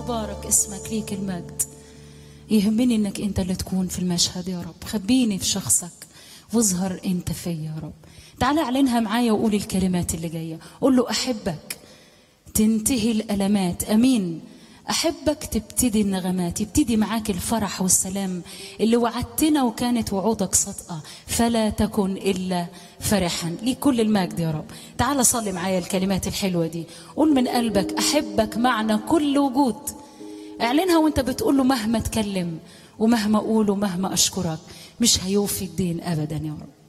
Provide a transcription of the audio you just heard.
مبارك اسمك ليك المجد يهمني انك انت اللي تكون في المشهد يا رب خبيني في شخصك واظهر انت فيا يا رب تعالى اعلنها معايا وقول الكلمات اللي جايه قول له احبك تنتهي الالمات امين احبك تبتدي النغمات يبتدي معاك الفرح والسلام اللي وعدتنا وكانت وعودك صادقه فلا تكن الا فرحا ليك كل المجد يا رب تعالى صلي معايا الكلمات الحلوه دي قول من قلبك احبك معنى كل وجود اعلنها وانت بتقول له مهما اتكلم ومهما اقول ومهما اشكرك مش هيوفي الدين ابدا يا رب